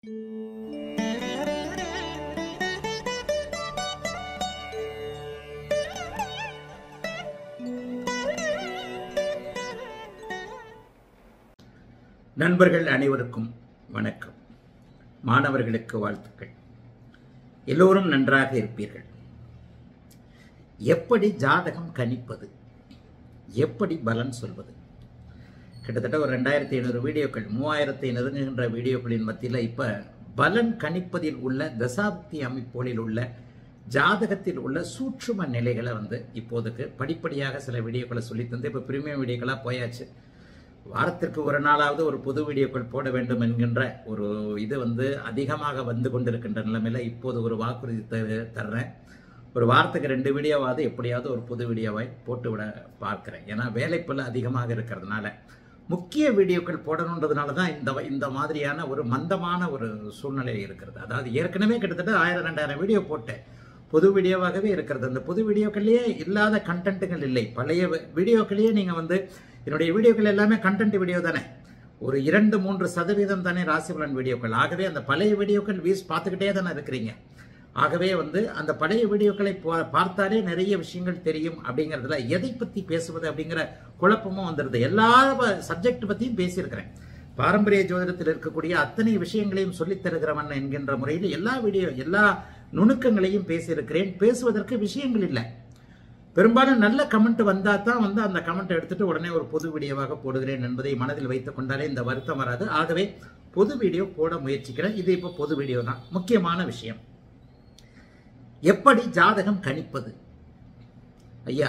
நண்பர்கள் அனைவருக்கும் வணக்கம் மாணவர்களுக்கு வாழ்த்துக்கள் எல்லோரும் நன்றாக இருப்பீர்கள் எப்படி ஜாதகம் கணிப்பது எப்படி பலன் சொல்வது கிட்டத்தட்ட ஒரு ரெண்டாயிரத்தி ஐநூறு வீடியோக்கள் மூவாயிரத்தை நெருங்குகின்ற வீடியோக்களின் மத்தியில் இப்போ பலன் கணிப்பதில் உள்ள தசாப்தி அமைப்புகளில் உள்ள ஜாதகத்தில் உள்ள சூட்சும நிலைகளை வந்து இப்போதுக்கு படிப்படியாக சில வீடியோக்களை சொல்லி தந்து இப்போ பிரீமியம் வீடியோக்களாக போயாச்சு வாரத்திற்கு ஒரு நாளாவது ஒரு புது வீடியோக்கள் போட வேண்டும் என்கின்ற ஒரு இது வந்து அதிகமாக வந்து கொண்டிருக்கின்ற நிலைமையில இப்போது ஒரு வாக்குறுதி த- தர்றேன் ஒரு வாரத்துக்கு ரெண்டு வீடியோவாவது எப்படியாவது ஒரு புது வீடியோவாய் போட்டு விட பார்க்கிறேன் ஏன்னா வேலைப்பளு அதிகமாக இருக்கிறதுனால முக்கிய வீடியோக்கள் போடணுன்றதுனால தான் இந்த இந்த மாதிரியான ஒரு மந்தமான ஒரு சூழ்நிலை இருக்கிறது அதாவது ஏற்கனவே கிட்டத்தட்ட ஆயிரம் ரெண்டாயிரம் வீடியோ போட்டேன் புது வீடியோவாகவே இருக்கிறது அந்த புது வீடியோக்கள்லேயே இல்லாத கண்டென்ட்டுகள் இல்லை பழைய வி- வீடியோக்களையே நீங்கள் வந்து என்னுடைய வீடியோக்கள் எல்லாமே கண்டென்ட் வீடியோ தானே ஒரு இரண்டு மூன்று சதவீதம் தானே ராசிபலன் வீடியோக்கள் ஆகவே அந்த பழைய வீடியோக்கள் வீஸ் பார்த்துக்கிட்டே தானே இருக்கிறீங்க ஆகவே வந்து அந்த பழைய வீடியோக்களை பா- பார்த்தாலே நிறைய விஷயங்கள் தெரியும் அப்படிங்கிறதுல எதை பற்றி பேசுவது அப்படிங்கிற குழப்பமும் வந்துடுது எல்லா சப்ஜெக்ட் பற்றியும் பேசியிருக்கிறேன் பாரம்பரிய ஜோதிடத்தில் இருக்கக்கூடிய அத்தனை விஷயங்களையும் சொல்லித் தருகிறவன் என்கின்ற முறையில் எல்லா வீடியோ எல்லா நுணுக்கங்களையும் பேசியிருக்கிறேன் பேசுவதற்கு விஷயங்கள் இல்லை பெரும்பாலும் நல்ல கமெண்ட் வந்தா தான் வந்து அந்த கமெண்ட் எடுத்துட்டு உடனே ஒரு பொது வீடியோவாக போடுகிறேன் என்பதை மனதில் வைத்துக் கொண்டாலே இந்த வருத்தம் வராது ஆகவே பொது வீடியோ போட முயற்சிக்கிறேன் இது இப்போ பொது வீடியோ தான் முக்கியமான விஷயம் எப்படி ஜாதகம் கணிப்பது ஐயா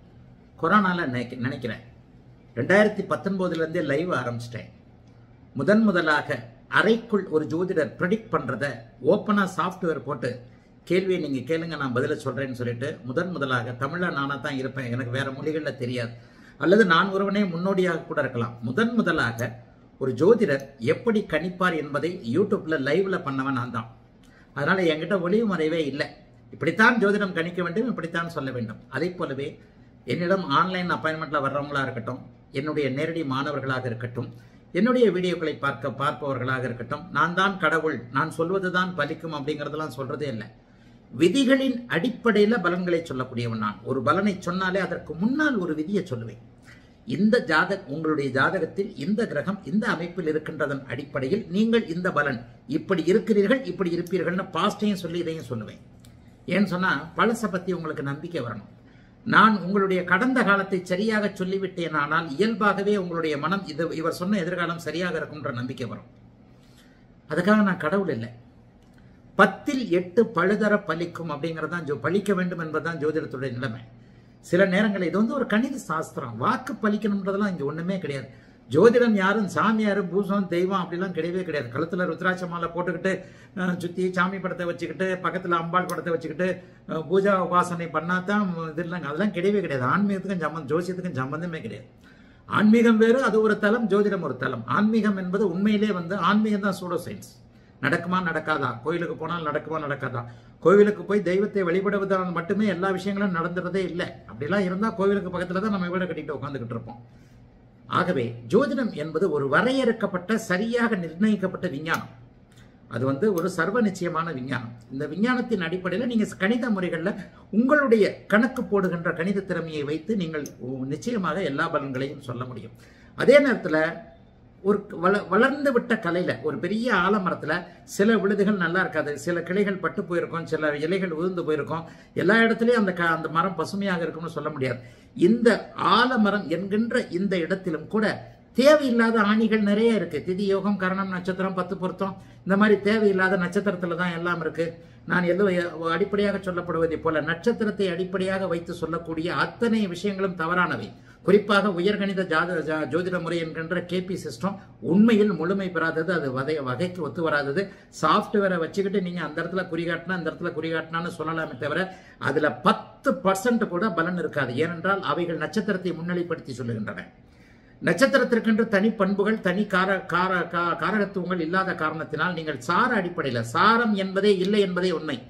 கொரோனால நினைக்க- நினைக்கிறேன் ரெண்டாயிரத்தி பத்தொன்பதுலேருந்தே லைவ் ஆரம்பிச்சிட்டேன் முதன் முதலாக அறைக்குள் ஒரு ஜோதிடர் ப்ரெடிக்ட் பண்றத ஓப்பனா சாஃப்ட்வேர் போட்டு கேள்வியை நீங்க கேளுங்க நான் பதில சொல்றேன்னு சொல்லிட்டு முதன் முதலாக தமிழ்ல நானா தான் இருப்பேன் எனக்கு வேற மொழிகள்ல தெரியாது அல்லது நான் ஒருவனே முன்னோடியாக கூட இருக்கலாம் முதன் முதலாக ஒரு ஜோதிடர் எப்படி கணிப்பார் என்பதை யூடியூப்ல லைவ்ல பண்ணவன் நான் தான் அதனால என்கிட்ட ஒளிவு மறைவே இல்லை இப்படித்தான் ஜோதிடம் கணிக்க வேண்டும் இப்படித்தான் சொல்ல வேண்டும் அதை போலவே என்னிடம் ஆன்லைன் அப்பாயின்மெண்ட்ல வர்றவங்களா இருக்கட்டும் என்னுடைய நேரடி மாணவர்களாக இருக்கட்டும் என்னுடைய வீடியோக்களை பார்க்க பார்ப்பவர்களாக இருக்கட்டும் நான் தான் கடவுள் நான் சொல்வதுதான் பலிக்கும் அப்படிங்கறதெல்லாம் சொல்றதே இல்லை விதிகளின் அடிப்படையில பலன்களை சொல்லக்கூடியவன் நான் ஒரு பலனை சொன்னாலே அதற்கு முன்னால் ஒரு விதியை சொல்லுவேன் இந்த ஜாத உங்களுடைய ஜாதகத்தில் இந்த கிரகம் இந்த அமைப்பில் இருக்கின்றதன் அடிப்படையில் நீங்கள் இந்த பலன் இப்படி இருக்கிறீர்கள் இப்படி இருப்பீர்கள்னு பாஸ்டையும் சொல்லி இதையும் சொல்லுவேன் ஏன்னு சொன்னா பழசை பத்தி உங்களுக்கு நம்பிக்கை வரணும் நான் உங்களுடைய கடந்த காலத்தை சரியாக சொல்லிவிட்டேன் ஆனால் இயல்பாகவே உங்களுடைய மனம் இது இவர் சொன்ன எதிர்காலம் சரியாக இருக்கும்ன்ற நம்பிக்கை வரும் அதுக்காக நான் கடவுள் இல்லை பத்தில் எட்டு பழுதர பலிக்கும் அப்படிங்கிறது தான் ஜோ பழிக்க வேண்டும் என்பதுதான் ஜோதிடத்துடைய நிலைமை சில நேரங்களில் இது வந்து ஒரு கணித சாஸ்திரம் வாக்கு பலிக்கணுன்றதெல்லாம் இங்க ஒண்ணுமே கிடையாது ஜோதிடம் யாரும் சாமியார் பூசம் தெய்வம் அப்படிலாம் கிடையவே கிடையாது கழுத்துல ருத்ராட்ச மாலை போட்டுக்கிட்டு அஹ், சுத்தி சாமி படத்தை வச்சுக்கிட்டு பக்கத்துல அம்பாள் படத்தை வச்சுக்கிட்டு அஹ், பூஜா உபாசனை பண்ணாதான் இது இல்லைங்க அதெல்லாம் கிடையவே கிடையாது ஆன்மீகத்துக்கும் சம்பந்தம் ஜோசியத்துக்கும் சம்பந்தமே கிடையாது ஆன்மீகம் வேறு அது ஒரு தலம் ஜோதிடம் ஒரு தலம் ஆன்மீகம் என்பது உண்மையிலே வந்து ஆன்மீகம் தான் சூடோ சயின்ஸ் நடக்குமா நடக்காதா கோயிலுக்கு போனால் நடக்குமா நடக்காதா கோவிலுக்கு போய் தெய்வத்தை வழிபடுவதால் மட்டுமே எல்லா விஷயங்களும் நடந்துறதே இல்லை அப்படிலாம் இருந்தால் கோவிலுக்கு பக்கத்தில் தான் நம்ம வீட கட்டிட்டு உட்காந்துக்கிட்டு இருப்போம் ஆகவே ஜோதிடம் என்பது ஒரு வரையறுக்கப்பட்ட சரியாக நிர்ணயிக்கப்பட்ட விஞ்ஞானம் அது வந்து ஒரு சர்வ நிச்சயமான விஞ்ஞானம் இந்த விஞ்ஞானத்தின் அடிப்படையில் நீங்க கணித முறைகளில் உங்களுடைய கணக்கு போடுகின்ற கணித திறமையை வைத்து நீங்கள் உ- நிச்சயமாக எல்லா பலன்களையும் சொல்ல முடியும் அதே நேரத்தில் ஒரு வள வளர்ந்து விட்ட கலையில ஒரு பெரிய ஆலமரத்துல சில விழுதுகள் நல்லா இருக்காது சில கிளைகள் பட்டு போயிருக்கும் சில இலைகள் உதிர்ந்து போயிருக்கும் எல்லா இடத்துலயும் அந்த க- அந்த மரம் பசுமையாக இருக்கும்னு சொல்ல முடியாது இந்த ஆலமரம் என்கின்ற இந்த இடத்திலும் கூட தேவையில்லாத ஆணிகள் நிறைய இருக்கு திதி யோகம் கரணம் நட்சத்திரம் பத்து பொருத்தம் இந்த மாதிரி தேவையில்லாத நட்சத்திரத்துல தான் எல்லாம் இருக்கு நான் எல்லோ அடிப்படையாக சொல்லப்படுவதை போல நட்சத்திரத்தை அடிப்படையாக வைத்து சொல்லக்கூடிய அத்தனை விஷயங்களும் தவறானவை குறிப்பாக உயர்கணித ஜாத ஜா- ஜோதிட முறை என்கின்ற கேபி சிஸ்டம் உண்மையில் முழுமை பெறாதது அது வகை வகைக்கு ஒத்து வராதது சாஃப்ட்வேரை வச்சுக்கிட்டு நீங்க அந்த இடத்துல குறிகாட்டினா அந்த இடத்துல குறிகாட்டினான்னு சொல்லலாமே தவிர அதுல பத்து பர்சன்ட் கூட பலன் இருக்காது ஏனென்றால் அவைகள் நட்சத்திரத்தை முன்னிலைப்படுத்தி சொல்லுகின்றன நட்சத்திரத்திற்கென்று தனி பண்புகள் தனி கார கார கா- காரகத்துவங்கள் இல்லாத காரணத்தினால் நீங்கள் சார அடிப்படையில் சாரம் என்பதே இல்லை என்பதே உண்மை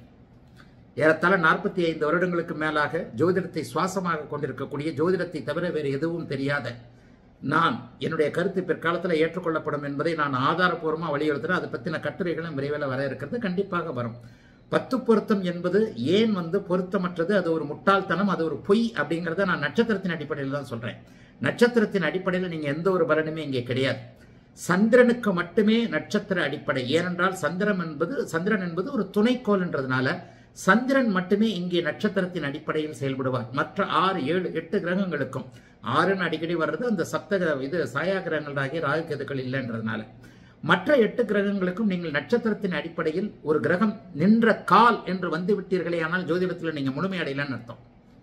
ஏறத்தாழ நாற்பத்தி ஐந்து வருடங்களுக்கு மேலாக ஜோதிடத்தை சுவாசமாக கொண்டிருக்கக்கூடிய ஜோதிடத்தை தவிர வேறு எதுவும் தெரியாத நான் என்னுடைய கருத்து பிற்காலத்தில் ஏற்றுக்கொள்ளப்படும் என்பதை நான் ஆதாரப்பூர்வமாக வலியுறுத்துறேன் அதை பற்றின கட்டுரைகளும் விரைவில் வர இருக்கிறது கண்டிப்பாக வரும் பத்து பொருத்தம் என்பது ஏன் வந்து பொருத்தமற்றது அது ஒரு முட்டாள்தனம் அது ஒரு பொய் அப்படிங்கிறத நான் நட்சத்திரத்தின் அடிப்படையில் தான் சொல்றேன் நட்சத்திரத்தின் அடிப்படையில் நீங்க எந்த ஒரு பலனுமே இங்கே கிடையாது சந்திரனுக்கு மட்டுமே நட்சத்திர அடிப்படை ஏனென்றால் சந்திரன் என்பது சந்திரன் என்பது ஒரு துணைக்கோள் என்றதுனால சந்திரன் மட்டுமே இங்கே நட்சத்திரத்தின் அடிப்படையில் செயல்படுவார் மற்ற ஆறு ஏழு எட்டு கிரகங்களுக்கும் ஆறுன்னு அடிக்கடி வர்றது அந்த சப்த இது சாயா கிரகங்களாகிய ராகு கேதுக்கள் இல்லைன்றதுனால மற்ற எட்டு கிரகங்களுக்கும் நீங்கள் நட்சத்திரத்தின் அடிப்படையில் ஒரு கிரகம் நின்ற கால் என்று வந்து விட்டீர்களே ஆனால் ஜோதிடத்தில் நீங்க முழுமையடையலன்னு அர்த்தம்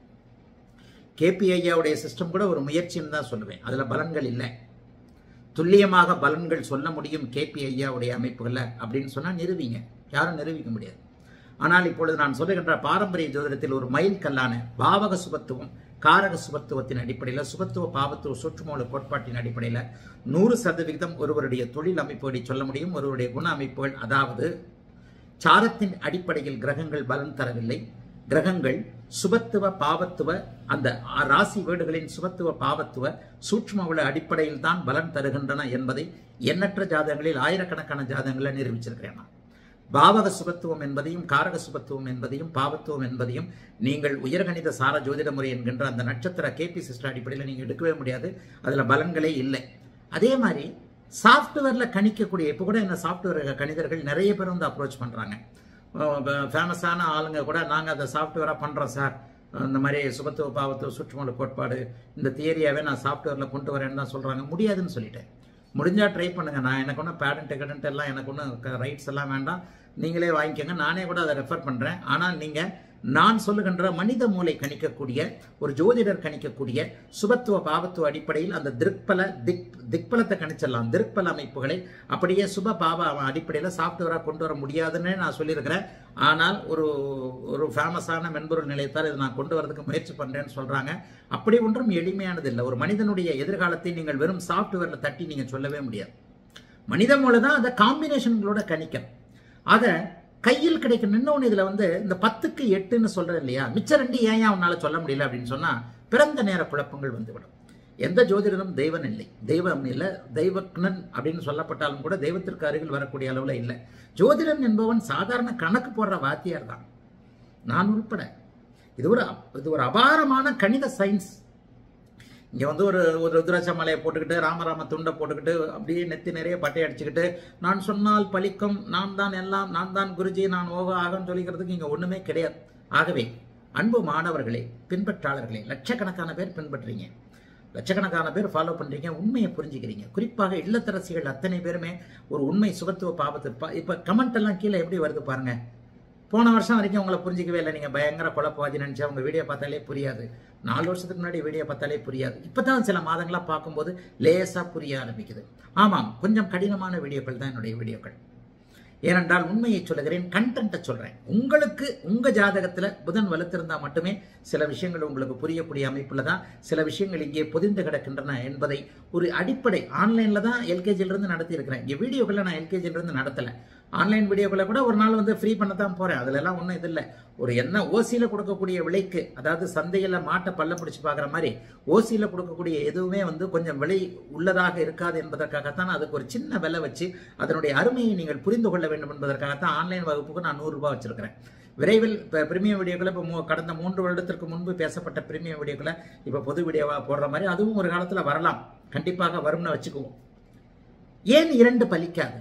கேபி ஐயாவுடைய சிஸ்டம் கூட ஒரு முயற்சின்னு தான் சொல்லுவேன் அதுல பலன்கள் இல்லை துல்லியமாக பலன்கள் சொல்ல முடியும் கேபி ஐயாவுடைய அமைப்புகளை அப்படின்னு சொன்னா நிறுவிங்க யாரும் நிரூபிக்க முடியாது ஆனால் இப்பொழுது நான் சொல்லுகின்ற பாரம்பரிய ஜோதிடத்தில் ஒரு மைல் கல்லான பாவக சுபத்துவம் காரக சுபத்துவத்தின் அடிப்படையில் சுபத்துவ பாவத்துவ சூற்றுமூல கோட்பாட்டின் அடிப்படையில் நூறு சதவிகிதம் ஒருவருடைய தொழில் அமைப்புகளை சொல்ல முடியும் ஒருவருடைய குண அமைப்புகள் அதாவது சாரத்தின் அடிப்படையில் கிரகங்கள் பலன் தரவில்லை கிரகங்கள் சுபத்துவ பாவத்துவ அந்த ராசி வீடுகளின் சுபத்துவ பாவத்துவ சூட்சும அடிப்படையில் தான் பலன் தருகின்றன என்பதை எண்ணற்ற ஜாதகங்களில் ஆயிரக்கணக்கான ஜாதகங்களை நிரூபிச்சிருக்கிறேன் நான் பாவக சுபத்துவம் என்பதையும் காரக சுபத்துவம் என்பதையும் பாவத்துவம் என்பதையும் நீங்கள் உயர்கணித சார ஜோதிட முறை என்கின்ற அந்த நட்சத்திர கேபி சிஸ்டர் அடிப்படையில் நீங்கள் எடுக்கவே முடியாது அதில் பலன்களே இல்லை அதே மாதிரி சாஃப்ட்வேரில் கணிக்கக்கூடிய இப்போ கூட என்ன சாஃப்ட்வேர் கணிதர்கள் நிறைய பேர் வந்து அப்ரோச் பண்ணுறாங்க ஃபேமஸான ஆளுங்க கூட நாங்கள் அதை சாஃப்ட்வேராக பண்ணுறோம் சார் இந்த மாதிரி சுபத்துவ பாவத்துவ சுற்றுமூல கோட்பாடு இந்த தியரியாவே நான் சாஃப்ட்வேரில் கொண்டு வரேன்னு தான் சொல்கிறாங்க முடியாதுன்னு சொல்லிட்டேன் முடிஞ்சால் ட்ரை பண்ணுங்க நான் எனக்கு ஒன்றும் பேடன்ட் கடன்ட் எல்லாம் எனக்கு ஒன்றும் ரைட்ஸ் எல்லாம் வேண்டாம் நீங்களே வாங்கிக்கோங்க நானே கூட அதை ரெஃபர் பண்ணுறேன் ஆனால் நீங்கள் நான் சொல்லுகின்ற மனித மூளை கணிக்கக்கூடிய ஒரு ஜோதிடர் கணிக்கக்கூடிய சுபத்துவ பாவத்துவ அடிப்படையில் அந்த திருப்பல திக் திக்பலத்தை கணிச்சிடலாம் திருப்பல அமைப்புகளை அப்படியே சுப பாவ அடிப்படையில் சாஃப்ட்வேராக கொண்டு வர முடியாதுன்னு நான் சொல்லியிருக்கிறேன் ஆனால் ஒரு ஒரு ஃபேமஸான மென்பொருள் நிலையத்தால் இதை நான் கொண்டு வரதுக்கு முயற்சி பண்ணுறேன்னு சொல்கிறாங்க அப்படி ஒன்றும் எளிமையானது இல்லை ஒரு மனிதனுடைய எதிர்காலத்தை நீங்கள் வெறும் சாஃப்ட்வேரில் தட்டி நீங்கள் சொல்லவே முடியாது மனித மூளை தான் அந்த காம்பினேஷன்களோட கணிக்கணும் ஆக கையில் கிடைக்கும் இன்னொன்று இதில் வந்து இந்த பத்துக்கு எட்டுன்னு சொல்கிறேன் இல்லையா மிச்ச ரெண்டு ஏன் அவனால் சொல்ல முடியல அப்படின்னு சொன்னால் பிறந்த நேர குழப்பங்கள் வந்துவிடும் எந்த ஜோதிடனும் தெய்வன் இல்லை தெய்வம் இல்லை தெய்வக்னன் அப்படின்னு சொல்லப்பட்டாலும் கூட தெய்வத்திற்கு அருகில் வரக்கூடிய அளவில் இல்லை ஜோதிடன் என்பவன் சாதாரண கணக்கு போடுற வாத்தியார் தான் நான் உட்பட இது ஒரு இது ஒரு அபாரமான கணித சயின்ஸ் இங்கே வந்து ஒரு ஒரு ருத்ராட்ச மலையை போட்டுக்கிட்டு ராமராம துண்டை போட்டுக்கிட்டு அப்படியே நெத்தி நிறைய பட்டை அடிச்சுக்கிட்டு நான் சொன்னால் பழிக்கும் நான் தான் எல்லாம் நான் தான் குருஜி நான் ஓக ஆகன்னு சொல்லிக்கிறதுக்கு இங்கே ஒன்றுமே கிடையாது ஆகவே அன்பு மாணவர்களே பின்பற்றாளர்களே லட்சக்கணக்கான பேர் பின்பற்றுறீங்க லட்சக்கணக்கான பேர் ஃபாலோ பண்ணுறீங்க உண்மையை புரிஞ்சுக்கிறீங்க குறிப்பாக இல்லத்தரசிகள் அத்தனை பேருமே ஒரு உண்மை சுகத்துவ பாவத்து இப்போ கமெண்ட் எல்லாம் கீழே எப்படி வருது பாருங்க போன வருஷம் வரைக்கும் உங்களை புரிஞ்சிக்கவே இல்லை நீங்கள் பயங்கர குழப்பவாதி நினச்சா உங்கள் வீடியோ பார்த்தாலே புரியாது நாலு வருஷத்துக்கு முன்னாடி வீடியோ பார்த்தாலே புரியாது இப்போ தான் சில மாதங்களாக பார்க்கும்போது லேசாக புரிய ஆரம்பிக்குது ஆமாம் கொஞ்சம் கடினமான வீடியோக்கள் தான் என்னுடைய வீடியோக்கள் ஏனென்றால் உண்மையை சொல்லுகிறேன் கண்டென்ட்டை சொல்கிறேன் உங்களுக்கு உங்கள் ஜாதகத்தில் புதன் வலுத்திருந்தால் மட்டுமே சில விஷயங்கள் உங்களுக்கு புரியக்கூடிய அமைப்பில் தான் சில விஷயங்கள் இங்கே பொதிந்து கிடக்கின்றன என்பதை ஒரு அடிப்படை ஆன்லைனில் தான் எல்கேஜிலிருந்து நடத்தி இருக்கிறேன் இங்கே வீடியோக்களை நான் எல்கேஜிலிருந்து நடத்தலை ஆன்லைன் வீடியோக்களை கூட ஒரு நாள் வந்து ஃப்ரீ பண்ண தான் போகிறேன் அதிலெல்லாம் ஒன்றும் இது இல்லை ஒரு என்ன ஓசியில் கொடுக்கக்கூடிய விலைக்கு அதாவது சந்தையில் மாட்டை பல்ல பிடிச்சி பார்க்குற மாதிரி ஓசியில் கொடுக்கக்கூடிய எதுவுமே வந்து கொஞ்சம் விலை உள்ளதாக இருக்காது என்பதற்காகத்தான் அதுக்கு ஒரு சின்ன விலை வச்சு அதனுடைய அருமையை நீங்கள் புரிந்து கொள்ள வேண்டும் என்பதற்காகத்தான் ஆன்லைன் வகுப்புக்கு நான் நூறுரூபா வச்சிருக்கிறேன் விரைவில் இப்போ பிரிமியம் வீடியோக்களை இப்போ மூ கடந்த மூன்று வருடத்திற்கு முன்பு பேசப்பட்ட பிரிமியம் வீடியோக்களை இப்போ பொது வீடியோவாக போடுற மாதிரி அதுவும் ஒரு காலத்தில் வரலாம் கண்டிப்பாக வரும்னு வச்சுக்குவோம் ஏன் இரண்டு பலிக்காது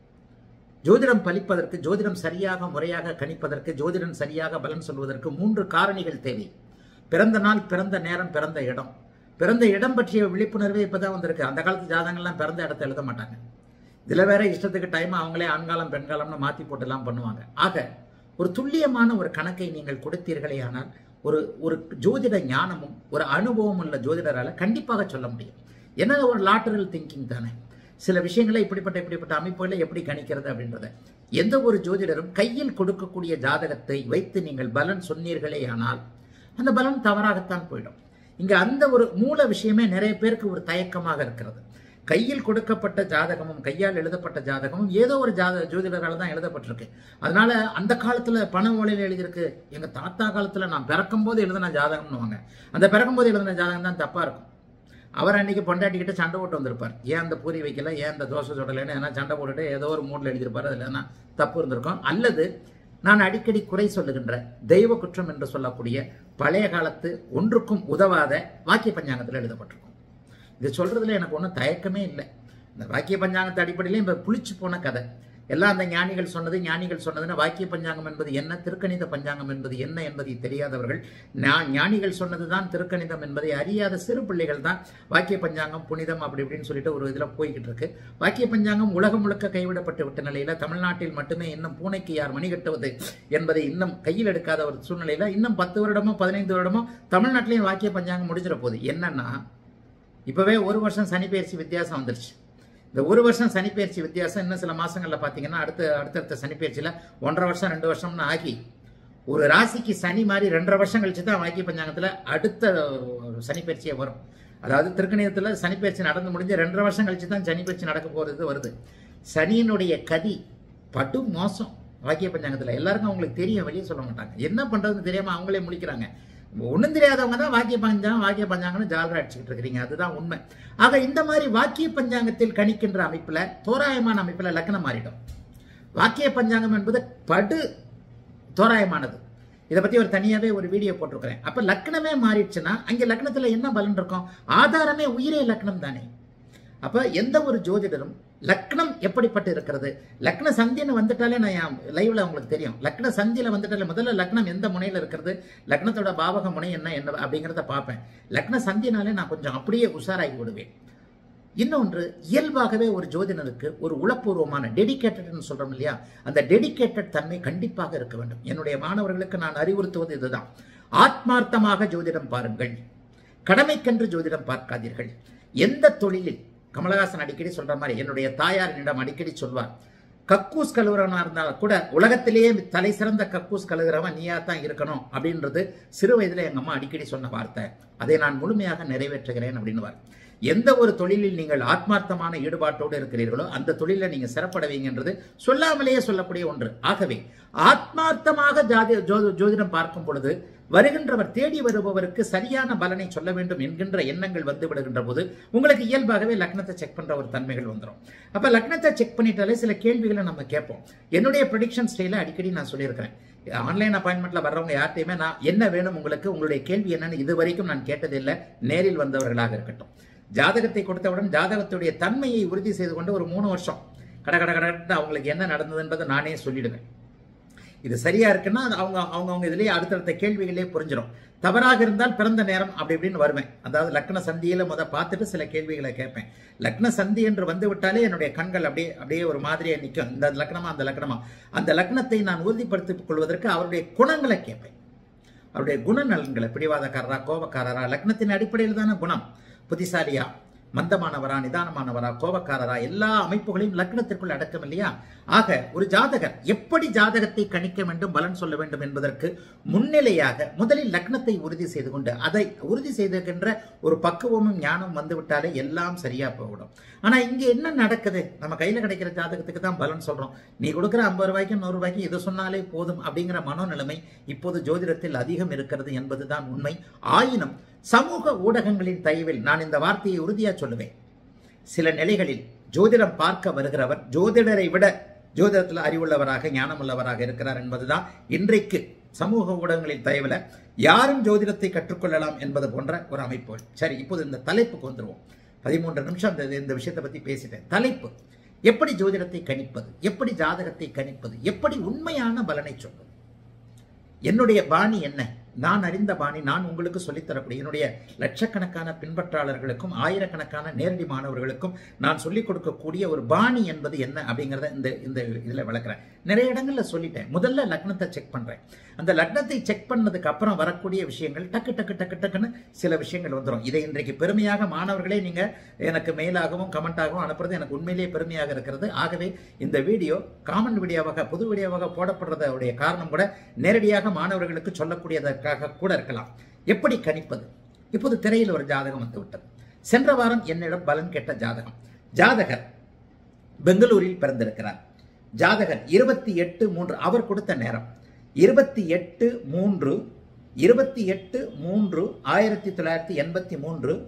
ஜோதிடம் பலிப்பதற்கு ஜோதிடம் சரியாக முறையாக கணிப்பதற்கு ஜோதிடம் சரியாக பலன் சொல்வதற்கு மூன்று காரணிகள் தேவை பிறந்த நாள் பிறந்த நேரம் பிறந்த இடம் பிறந்த இடம் பற்றிய விழிப்புணர்வே இப்பதான் வந்திருக்கு அந்த காலத்து ஜாதகங்கள்லாம் பிறந்த இடத்த எழுத மாட்டாங்க இதுல வேற இஷ்டத்துக்கு டைம் அவங்களே ஆண்காலம் பெண்காலம்னு மாத்தி போட்டுலாம் பண்ணுவாங்க ஆக ஒரு துல்லியமான ஒரு கணக்கை நீங்கள் கொடுத்தீர்களே ஆனால் ஒரு ஒரு ஜோதிட ஞானமும் ஒரு அனுபவம் உள்ள ஜோதிடரால கண்டிப்பாக சொல்ல முடியும் என்ன ஒரு லாட்டரல் திங்கிங் தானே சில விஷயங்களை இப்படிப்பட்ட இப்படிப்பட்ட அமைப்புகளை எப்படி கணிக்கிறது அப்படின்றத எந்த ஒரு ஜோதிடரும் கையில் கொடுக்கக்கூடிய ஜாதகத்தை வைத்து நீங்கள் பலன் சொன்னீர்களே ஆனால் அந்த பலன் தவறாகத்தான் போயிடும் இங்க அந்த ஒரு மூல விஷயமே நிறைய பேருக்கு ஒரு தயக்கமாக இருக்கிறது கையில் கொடுக்கப்பட்ட ஜாதகமும் கையால் எழுதப்பட்ட ஜாதகமும் ஏதோ ஒரு ஜாத ஜோதிடரால் தான் எழுதப்பட்டிருக்கு அதனால அந்த காலத்துல பண ஓலையில் எழுதியிருக்கு எங்க தாத்தா காலத்துல நான் பிறக்கும் போது எழுதின ஜாதகம்னு வாங்க அந்த பிறக்கும் போது எழுதின ஜாதகம் தான் தப்பா இருக்கும் அவர் அன்னைக்கு பொண்டாட்டிக்கிட்ட சண்டை போட்டு வந்திருப்பார் ஏன் அந்த பூரி வைக்கல ஏன் அந்த தோசை சுடலைன்னு ஏன்னா சண்டை போட்டுட்டு ஏதோ ஒரு மூடில் எழுதியிருப்பார் அதில் என்ன தப்பு இருந்திருக்கும் அல்லது நான் அடிக்கடி குறை சொல்லுகின்ற தெய்வ குற்றம் என்று சொல்லக்கூடிய பழைய காலத்து ஒன்றுக்கும் உதவாத வாக்கிய பஞ்சாங்கத்தில் எழுதப்பட்டிருக்கும் இது சொல்றதுல எனக்கு ஒன்றும் தயக்கமே இல்லை இந்த வாக்கிய பஞ்சாங்கத்தை அடிப்படையில இப்போ புளிச்சு போன கதை எல்லாம் அந்த ஞானிகள் சொன்னது ஞானிகள் சொன்னதுன்னா வாக்கிய பஞ்சாங்கம் என்பது என்ன திருக்கணித பஞ்சாங்கம் என்பது என்ன என்பதை தெரியாதவர்கள் ஞா- ஞானிகள் சொன்னதுதான் திருக்கணிதம் என்பதை அறியாத சிறு பிள்ளைகள் தான் வாக்கிய பஞ்சாங்கம் புனிதம் அப்படி இப்படின்னு சொல்லிட்டு ஒரு இதில் போய்கிட்டு இருக்கு வாக்கிய பஞ்சாங்கம் உலகம் முழுக்க கைவிடப்பட்டு விட்ட நிலையில தமிழ்நாட்டில் மட்டுமே இன்னும் பூனைக்கு யார் மணி கட்டுவது என்பதை இன்னும் கையில் எடுக்காத ஒரு சூழ்நிலையில இன்னும் பத்து வருடமோ பதினைந்து வருடமோ தமிழ்நாட்டிலேயும் வாக்கிய பஞ்சாங்கம் முடிஞ்சிட போகுது என்னன்னா இப்பவே ஒரு வருஷம் சனி பெயர்ச்சி வித்தியாசம் வந்துருச்சு இந்த ஒரு வருஷம் சனி பெயர்ச்சி வித்தியாசம் இன்னும் சில மாசங்கள்ல பாத்தீங்கன்னா அடுத்த அடுத்தடுத்த சனி பெயர்ச்சியில ஒன்றரை வருஷம் ரெண்டு வருஷம்னு ஆகி ஒரு ராசிக்கு சனி மாதிரி ரெண்டரை வருஷம் கழிச்சு தான் வாக்கிய பஞ்சாங்கத்துல அடுத்த ஒரு சனி பெயர்ச்சியே வரும் அதாவது திருக்கணிதத்துல சனி பெயர்ச்சி நடந்து முடிஞ்சு ரெண்டரை வருஷம் கழிச்சு தான் சனி பெயர்ச்சி நடக்க போறது வருது சனியினுடைய கதி படு மோசம் வாக்கிய பஞ்சாங்கத்துல எல்லாருக்கும் அவங்களுக்கு தெரியும் வெளியே சொல்ல மாட்டாங்க என்ன பண்றதுன்னு தெரியாம அவங்களே முழிக்கிறாங்க ஒண்ணும் தெரியாதவங்க தான் வாக்கிய பஞ்சாங்கம் வாக்கிய பஞ்சாங்கம்னு ஜாலரா அடிச்சுக்கிட்டு இருக்கிறீங்க அதுதான் உண்மை ஆக இந்த மாதிரி வாக்கிய பஞ்சாங்கத்தில் கணிக்கின்ற அமைப்புல தோராயமான அமைப்புல லக்னம் மாறிடும் வாக்கிய பஞ்சாங்கம் என்பது படு தோராயமானது இதை பத்தி ஒரு தனியாவே ஒரு வீடியோ போட்டிருக்கிறேன் அப்ப லக்னமே மாறிடுச்சுன்னா அங்க லக்னத்துல என்ன பலன் இருக்கும் ஆதாரமே உயிரே லக்னம் தானே அப்ப எந்த ஒரு ஜோதிடரும் லக்னம் எப்படிப்பட்டு இருக்கிறது லக்ன சந்தின்னு வந்துட்டாலே நான் என் லைவ்ல உங்களுக்கு தெரியும் லக்ன சந்தியில வந்துட்டாலே முதல்ல லக்னம் எந்த முனையில இருக்கிறது லக்னத்தோட பாவக முனை என்ன என்ன அப்படிங்கிறத பார்ப்பேன் லக்ன சந்தினாலே நான் கொஞ்சம் அப்படியே உஷாராகி விடுவேன் இன்னொன்று இயல்பாகவே ஒரு ஜோதிடனுக்கு ஒரு உளப்பூர்வமான டெடிகேட்டட்னு சொல்றோம் இல்லையா அந்த டெடிகேட்டட் தன்மை கண்டிப்பாக இருக்க வேண்டும் என்னுடைய மாணவர்களுக்கு நான் அறிவுறுத்துவது இதுதான் ஆத்மார்த்தமாக ஜோதிடம் பாருங்கள் கடமைக்கென்று ஜோதிடம் பார்க்காதீர்கள் எந்த தொழிலில் கமலஹாசன் அடிக்கடி சொல்ற மாதிரி என்னுடைய தாயார் என்னிடம் அடிக்கடி சொல்வார் கக்கூஸ் கழுவுறவனா இருந்தாலும் கூட உலகத்திலேயே தலை சிறந்த கக்கூஸ் கழுவுறவன் நீயா தான் இருக்கணும் அப்படின்றது சிறு வயதுல எங்க அம்மா அடிக்கடி சொன்ன வார்த்தை அதை நான் முழுமையாக நிறைவேற்றுகிறேன் அப்படின்னுவார் எந்த ஒரு தொழிலில் நீங்கள் ஆத்மார்த்தமான ஈடுபாட்டோடு இருக்கிறீர்களோ அந்த தொழிலில் நீங்க சிறப்படைவீங்கன்றது சொல்லாமலேயே சொல்லக்கூடிய ஒன்று ஆகவே ஆத்மார்த்தமாக ஜாதி ஜோதி- ஜோதிடம் பார்க்கும் பொழுது வருகின்றவர் தேடி வருபவருக்கு சரியான பலனை சொல்ல வேண்டும் என்கின்ற எண்ணங்கள் வந்து விடுகின்ற போது உங்களுக்கு இயல்பாகவே லக்னத்தை செக் பண்ற ஒரு தன்மைகள் வந்துடும் அப்ப லக்னத்தை செக் பண்ணிட்டாலே சில கேள்விகளை நம்ம கேட்போம் என்னுடைய ப்ரொடிக்ஷன் ஸ்டைல அடிக்கடி நான் சொல்லியிருக்கிறேன் ஆன்லைன் அப்பாயின்மெண்ட்ல வர்றவங்க யார்ட்டையுமே நான் என்ன வேணும் உங்களுக்கு உங்களுடைய கேள்வி என்னன்னு இது வரைக்கும் நான் கேட்டதில்லை நேரில் வந்தவர்களாக இருக்கட்டும் ஜாதகத்தை கொடுத்தவுடன் ஜாதகத்துடைய தன்மையை உறுதி செய்து கொண்டு ஒரு மூணு வருஷம் கட கட கடன்னு அவங்களுக்கு என்ன நடந்தது என்பதை நானே சொல்லிடுவேன் இது சரியா இருக்குன்னா அது அவங்க அவங்க அவங்க இதுலயே அடுத்தடுத்த கேள்விகளே புரிஞ்சிடும் தவறாக இருந்தால் பிறந்த நேரம் அப்படி இப்படின்னு வருவேன் அதாவது லக்ன சந்தியில முத பார்த்துட்டு சில கேள்விகளை கேட்பேன் லக்ன சந்தி என்று வந்து விட்டாலே என்னுடைய கண்கள் அப்படியே அப்படியே ஒரு மாதிரியா நிற்கும் இந்த லக்னமா அந்த லக்னமா அந்த லக்னத்தை நான் உறுதிப்படுத்திக் கொள்வதற்கு அவருடைய குணங்களை கேட்பேன் அவருடைய குணநலன்களை பிடிவாதக்காரரா கோபக்காரரா லக்னத்தின் அடிப்படையில் தானே குணம் புத்திசாலியா மந்தமானவரா நிதானமானவரா கோபக்காரரா எல்லா அமைப்புகளையும் லக்னத்திற்குள் அடக்கம் இல்லையா ஆக ஒரு ஜாதகர் எப்படி ஜாதகத்தை கணிக்க வேண்டும் பலன் சொல்ல வேண்டும் என்பதற்கு முன்னிலையாக முதலில் லக்னத்தை உறுதி செய்து கொண்டு அதை உறுதி செய்துகின்ற ஒரு பக்குவமும் ஞானம் வந்துவிட்டாலே எல்லாம் சரியா போயிடும் ஆனா இங்க என்ன நடக்குது நம்ம கையில கிடைக்கிற ஜாதகத்துக்கு தான் பலன் சொல்றோம் நீ கொடுக்குற ஐம்பது ரூபாய்க்கும் நூறு ரூபாய்க்கும் இது சொன்னாலே போதும் அப்படிங்கிற மனோநிலைமை இப்போது ஜோதிடத்தில் அதிகம் இருக்கிறது என்பதுதான் உண்மை ஆயினும் சமூக ஊடகங்களின் தயவில் நான் இந்த வார்த்தையை உறுதியா சொல்லுவேன் சில நிலைகளில் ஜோதிடம் பார்க்க வருகிறவர் ஜோதிடரை விட ஜோதிடத்தில் அறிவுள்ளவராக ஞானமுள்ளவராக இருக்கிறார் என்பதுதான் இன்றைக்கு சமூக ஊடகங்களின் தயவுல யாரும் ஜோதிடத்தை கற்றுக்கொள்ளலாம் என்பது போன்ற ஒரு அமைப்பு சரி இப்போது இந்த தலைப்புக்கு வந்துருவோம் பதிமூன்று நிமிஷம் இந்த இந்த விஷயத்தை பத்தி பேசிட்டேன் தலைப்பு எப்படி ஜோதிடத்தை கணிப்பது எப்படி ஜாதகத்தை கணிப்பது எப்படி உண்மையான பலனை சொல்வது என்னுடைய பாணி என்ன நான் அறிந்த பாணி நான் உங்களுக்கு சொல்லித்தரக்கூடிய என்னுடைய லட்சக்கணக்கான பின்பற்றாளர்களுக்கும் ஆயிரக்கணக்கான நேரடி மாணவர்களுக்கும் நான் சொல்லிக் கொடுக்கக்கூடிய ஒரு பாணி என்பது என்ன அப்படிங்கிறத இந்த இந்த இதில் விளக்குறேன் நிறைய இடங்கள்ல சொல்லிட்டேன் முதல்ல லக்னத்தை செக் பண்றேன் அந்த லக்னத்தை செக் பண்ணதுக்கு அப்புறம் வரக்கூடிய விஷயங்கள் டக்கு டக்கு டக்கு டக்குன்னு சில விஷயங்கள் வந்துடும் இதை இன்றைக்கு பெருமையாக மாணவர்களே நீங்க எனக்கு மெயிலாகவும் கமெண்டாகவும் அனுப்புறது எனக்கு உண்மையிலேயே பெருமையாக இருக்கிறது ஆகவே இந்த வீடியோ காமன் வீடியோவாக புது வீடியோவாக போடப்படுறதுடைய காரணம் கூட நேரடியாக மாணவர்களுக்கு சொல்லக்கூடியதற்காக கூட இருக்கலாம் எப்படி கணிப்பது இப்போது திரையில் ஒரு ஜாதகம் வந்து விட்டது சென்ற வாரம் என்னிடம் பலன் கேட்ட ஜாதகம் ஜாதகர் பெங்களூரில் பிறந்திருக்கிறார் ஜாதகர் இருபத்தி எட்டு மூன்று அவர் கொடுத்த நேரம் இருபத்தி எட்டு மூன்று இருபத்தி எட்டு மூன்று ஆயிரத்தி தொள்ளாயிரத்தி எண்பத்தி மூன்று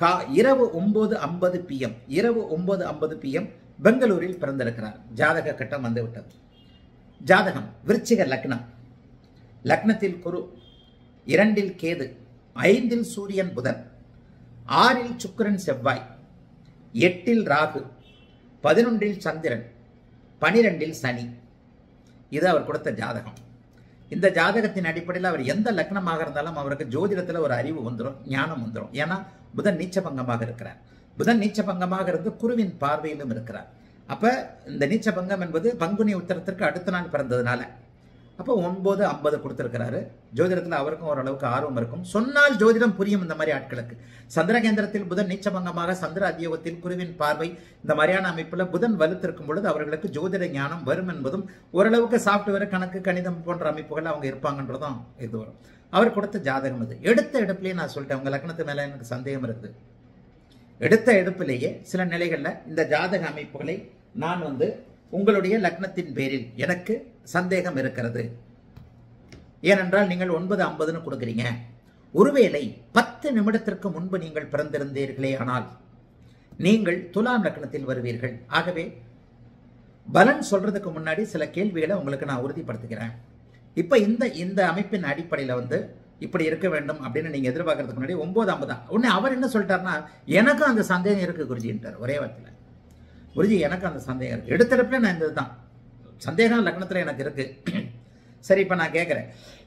கா இரவு ஒன்பது ஐம்பது பிஎம் இரவு ஒன்பது ஐம்பது பிஎம் பெங்களூரில் பிறந்திருக்கிறார் ஜாதக கட்டம் வந்து விட்டது ஜாதகம் விருச்சிக லக்னம் லக்னத்தில் குரு இரண்டில் கேது ஐந்தில் சூரியன் புதன் ஆறில் சுக்கிரன் செவ்வாய் எட்டில் ராகு பதினொன்றில் சந்திரன் பனிரெண்டில் சனி இது அவர் கொடுத்த ஜாதகம் இந்த ஜாதகத்தின் அடிப்படையில் அவர் எந்த லக்னமாக இருந்தாலும் அவருக்கு ஜோதிடத்தில் ஒரு அறிவு வந்துடும் ஞானம் வந்துடும் ஏன்னா புதன் நீச்சபங்கமாக இருக்கிறார் புதன் நீச்சபங்கமாக இருந்து குருவின் பார்வையிலும் இருக்கிறார் அப்ப இந்த நீச்சபங்கம் என்பது பங்குனி உத்தரத்திற்கு அடுத்த நாள் பிறந்ததுனால அப்போ ஒன்பது ஐம்பது கொடுத்துருக்கிறாரு ஜோதிடத்தில் அவருக்கும் ஓரளவுக்கு ஆர்வம் இருக்கும் சொன்னால் ஜோதிடம் புரியும் இந்த மாதிரி ஆட்களுக்கு சந்திரகேந்திரத்தில் புதன் நீச்சபங்கமாக சந்திர அதியோகத்தில் குருவின் பார்வை இந்த மாதிரியான அமைப்பில் புதன் வலுத்திருக்கும் பொழுது அவர்களுக்கு ஜோதிட ஞானம் வரும் என்பதும் ஓரளவுக்கு சாஃப்ட்வேர் கணக்கு கணிதம் போன்ற அமைப்புகள் அவங்க இருப்பாங்கன்றதும் இது வரும் அவர் கொடுத்த ஜாதகம் இது எடுத்த எடுப்புலேயே நான் சொல்லிட்டேன் உங்க லக்னத்து மேல எனக்கு சந்தேகம் இருக்குது எடுத்த எடுப்பிலேயே சில நிலைகளில் இந்த ஜாதக அமைப்புகளை நான் வந்து உங்களுடைய லக்னத்தின் பேரில் எனக்கு சந்தேகம் இருக்கிறது ஏனென்றால் நீங்கள் ஒன்பது ஐம்பதுன்னு கொடுக்குறீங்க ஒருவேளை பத்து நிமிடத்திற்கு முன்பு நீங்கள் பிறந்திருந்தீர்களே ஆனால் நீங்கள் துலாம் லக்னத்தில் வருவீர்கள் ஆகவே பலன் சொல்றதுக்கு முன்னாடி சில கேள்விகளை உங்களுக்கு நான் உறுதிப்படுத்துகிறேன் இப்போ இந்த இந்த அமைப்பின் அடிப்படையில் வந்து இப்படி இருக்க வேண்டும் அப்படின்னு நீங்க எதிர்பார்க்கறதுக்கு முன்னாடி ஒன்பது ஐம்பதா உடனே அவர் என்ன சொல்லிட்டாருன்னா எனக்கும் அந்த சந்தேகம் இருக்கு குருஜின்ட்டார் ஒரே வார்த்தையில் குருஜி எனக்கு அந்த சந்தேகம் இருக்கு எடுத்தடுப்புல நான் இந்த இதுதான் சந்தேகம் லக்னத்தில் எனக்கு இருக்கு சரி இப்போ நான் கேட்குறேன்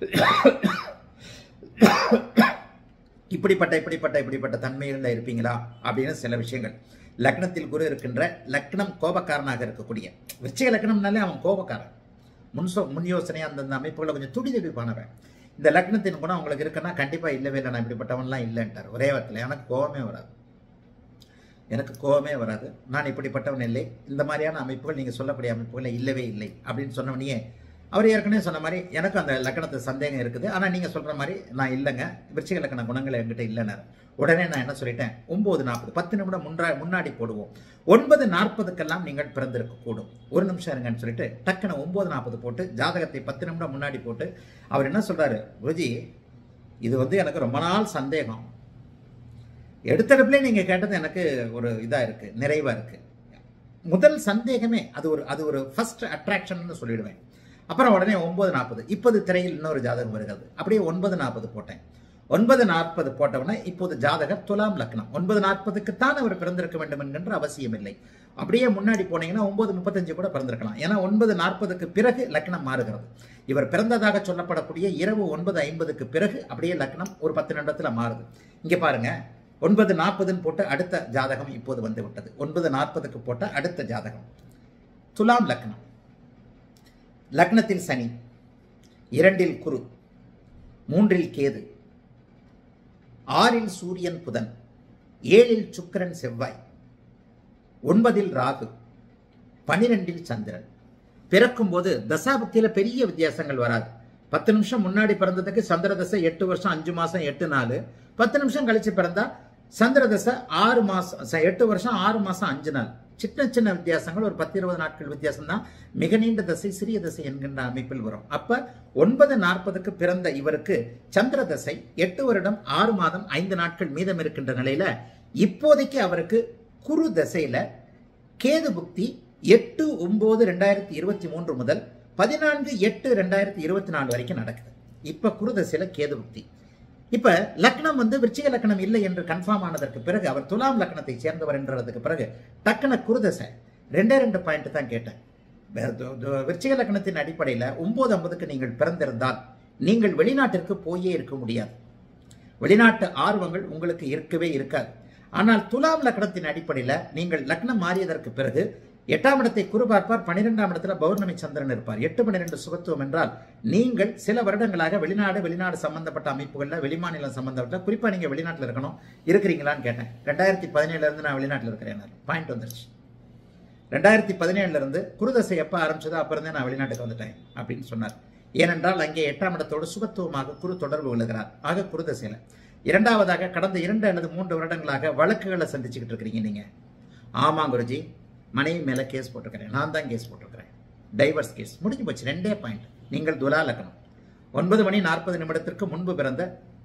இப்படிப்பட்ட இப்படிப்பட்ட இப்படிப்பட்ட தன்மையில் இருப்பீங்களா அப்படின்னு சில விஷயங்கள் லக்னத்தில் குரு இருக்கின்ற லக்னம் கோபக்காரனாக இருக்கக்கூடிய விருச்சிக லக்னம்னாலே அவன் கோபக்காரன் முன் சொ முன் யோசனை அந்தந்த அமைப்புகளை கொஞ்சம் துடி துடிப்பானவன் இந்த லக்னத்தின் குணம் உங்களுக்கு இருக்குன்னா கண்டிப்பாக இல்லவே இல்லை நான் இப்படிப்பட்டவன்லாம் இல்லைன்ட்டார் ஒரே வார்த்தையில் எனக்கு கோபமே வராது எனக்கு கோபமே வராது நான் இப்படிப்பட்டவன் இல்லை இந்த மாதிரியான அமைப்புகள் நீங்கள் சொல்லக்கூடிய அமைப்புகள் இல்லவே இல்லை அப்படின்னு சொன்னவனையே அவர் ஏற்கனவே சொன்ன மாதிரி எனக்கு அந்த லக்கணத்து சந்தேகம் இருக்குது ஆனால் நீங்கள் சொல்கிற மாதிரி நான் இல்லைங்க விருச்சிக லக்கண குணங்கள் என்கிட்ட இல்லைனார் உடனே நான் என்ன சொல்லிட்டேன் ஒம்பது நாற்பது பத்து நிமிடம் முன்றா முன்னாடி போடுவோம் ஒன்பது நாற்பதுக்கெல்லாம் நீங்கள் பிறந்திருக்க கூடும் ஒரு நிமிஷம் இருங்கன்னு சொல்லிட்டு டக்குன்னு ஒம்பது நாற்பது போட்டு ஜாதகத்தை பத்து நிமிடம் முன்னாடி போட்டு அவர் என்ன சொல்கிறாரு குருஜி இது வந்து எனக்கு ரொம்ப நாள் சந்தேகம் எடுத்தடுப்புலே நீங்கள் கேட்டது எனக்கு ஒரு இதாக இருக்குது நிறைவாக இருக்குது முதல் சந்தேகமே அது ஒரு அது ஒரு ஃபர்ஸ்ட் அட்ராக்ஷன் சொல்லிடுவேன் அப்புறம் உடனே ஒன்பது நாற்பது இப்போது திரையில் இன்னொரு ஜாதகம் வருகிறது அப்படியே ஒன்பது நாற்பது போட்டேன் ஒன்பது நாற்பது போட்டவன இப்போது ஜாதகர் துலாம் லக்னம் ஒன்பது நாற்பதுக்குத்தான் அவர் பிறந்திருக்க வேண்டும் என்கின்ற அவசியம் இல்லை அப்படியே முன்னாடி போனீங்கன்னா ஒன்பது முப்பத்தஞ்சு கூட பிறந்திருக்கலாம் ஏன்னா ஒன்பது நாற்பதுக்கு பிறகு லக்னம் மாறுகிறது இவர் பிறந்ததாக சொல்லப்படக்கூடிய இரவு ஒன்பது ஐம்பதுக்கு பிறகு அப்படியே லக்னம் ஒரு பத்து நிமிடத்தில் மாறுது இங்கே பாருங்க ஒன்பது நாற்பதுன்னு போட்டு அடுத்த ஜாதகம் இப்போது வந்து விட்டது ஒன்பது நாற்பதுக்கு போட்ட அடுத்த ஜாதகம் துலாம் லக்னம் லக்னத்தில் சனி இரண்டில் குரு மூன்றில் கேது ஆறில் சூரியன் புதன் ஏழில் சுக்கிரன் செவ்வாய் ஒன்பதில் ராகு பனிரெண்டில் சந்திரன் பிறக்கும்போது தசாபக்தியில பெரிய வித்தியாசங்கள் வராது பத்து நிமிஷம் முன்னாடி பிறந்ததுக்கு சந்திர தசை எட்டு வருஷம் அஞ்சு மாசம் எட்டு நாள் பத்து நிமிஷம் கழிச்சு பிறந்தா சந்திர தசை ஆறு மாசம் ச- எட்டு வருஷம் ஆறு மாசம் அஞ்சு நாள் சின்ன சின்ன வித்தியாசங்கள் ஒரு பத்து இருபது நாட்கள் வித்தியாசம் தான் மிக நீண்ட தசை சிறிய தசை என்கின்ற அமைப்பில் வரும் அப்ப ஒன்பது நாற்பதுக்கு பிறந்த இவருக்கு சந்திர தசை எட்டு வருடம் ஆறு மாதம் ஐந்து நாட்கள் மீதம் இருக்கின்ற நிலையில இப்போதைக்கு அவருக்கு குரு தசையில கேது புக்தி எட்டு ஒன்பது ரெண்டாயிரத்தி இருபத்தி மூன்று முதல் பதினான்கு எட்டு ரெண்டாயிரத்தி இருபத்தி நாலு வரைக்கும் நடக்குது இப்ப குருதசையில கேது புக்தி இப்ப லக்னம் வந்து விருச்சிக லக்னம் இல்லை என்று கன்ஃபார்ம் ஆனதற்கு பிறகு அவர் துலாம் லக்னத்தை சேர்ந்தவர் என்றதுக்கு பிறகு டக்குன குருதசை ரெண்டே ரெண்டு பாயிண்ட் தான் கேட்டேன் வேற து- து- விருச்சிக லக்னத்தின் அடிப்படையில் ஒன்பது ஐம்பதுக்கு நீங்கள் பிறந்திருந்தால் நீங்கள் வெளிநாட்டிற்கு போயே இருக்க முடியாது வெளிநாட்டு ஆர்வங்கள் உங்களுக்கு இருக்கவே இருக்காது ஆனால் துலாம் லக்னத்தின் அடிப்படையில் நீங்கள் லக்னம் மாறியதற்கு பிறகு எட்டாம் இடத்தை குரு பார்ப்பார் பன்னிரெண்டாம் இடத்துல பௌர்ணமி சந்திரன் இருப்பார் எட்டு பன்னிரெண்டு சுபத்துவம் என்றால் நீங்கள் சில வருடங்களாக வெளிநாடு வெளிநாடு சம்பந்தப்பட்ட அமைப்புகளில் வெளிமாநிலம் சம்பந்தப்பட்ட குறிப்பா நீங்க வெளிநாட்டில் இருக்கணும் இருக்கிறீங்களான்னு கேட்டேன் ரெண்டாயிரத்தி பதினேழுல இருந்து நான் வெளிநாட்டில் இருக்கிறேன் பாயிண்ட் வந்துருச்சு ரெண்டாயிரத்தி பதினேழுல இருந்து குருதசை எப்போ ஆரம்பிச்சதோ அப்ப இருந்தே நான் வெளிநாட்டுக்கு வந்துட்டேன் அப்படின்னு சொன்னார் ஏனென்றால் அங்கே எட்டாம் இடத்தோடு சுபத்துவமாக குரு தொடர்பு கொள்கிறார் ஆக குருதசையில இரண்டாவதாக கடந்த இரண்டு அல்லது மூன்று வருடங்களாக வழக்குகளை சந்திச்சுக்கிட்டு இருக்கிறீங்க நீங்க ஆமா குருஜி மனைவி மேல கேஸ் போட்டிருக்கிறேன் நான் தான் கேஸ் போட்டிருக்கிறேன் டைவர்ஸ் கேஸ் முடிஞ்சு போச்சு ரெண்டே பாயிண்ட் நீங்கள் துலா லக்னம் ஒன்பது மணி நாற்பது நிமிடத்திற்கு முன்பு பிறந்த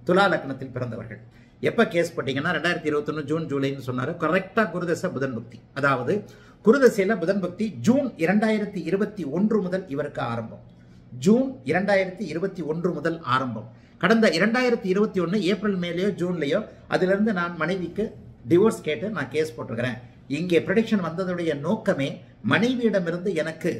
துலா லக்னத்தில் பிறந்தவர்கள் எப்ப கேஸ் போட்டீங்கன்னா ரெண்டாயிரத்தி இருபத்தொன்னு ஜூன் ஜூலைன்னு சொன்னாரு கரெக்டா குருதசை புதன் பக்தி அதாவது குருதசையில புதன் பக்தி ஜூன் இரண்டாயிரத்தி இருபத்தி ஒன்று முதல் இவருக்கு ஆரம்பம் ஜூன் இரண்டாயிரத்தி இருபத்தி ஒன்று முதல் ஆரம்பம் கடந்த இரண்டாயிரத்தி இருபத்தி ஒன்று ஏப்ரல் மேலேயோ ஜூன்லேயோ அதிலிருந்து நான் மனைவிக்கு டிவோர்ஸ் கேட்டு நான் கேஸ் போட்டிருக்கிறேன் இங்கே ப்ரொடிக்ஷன் வந்ததுடைய நோக்கமே மனைவியிடமிருந்து எனக்கு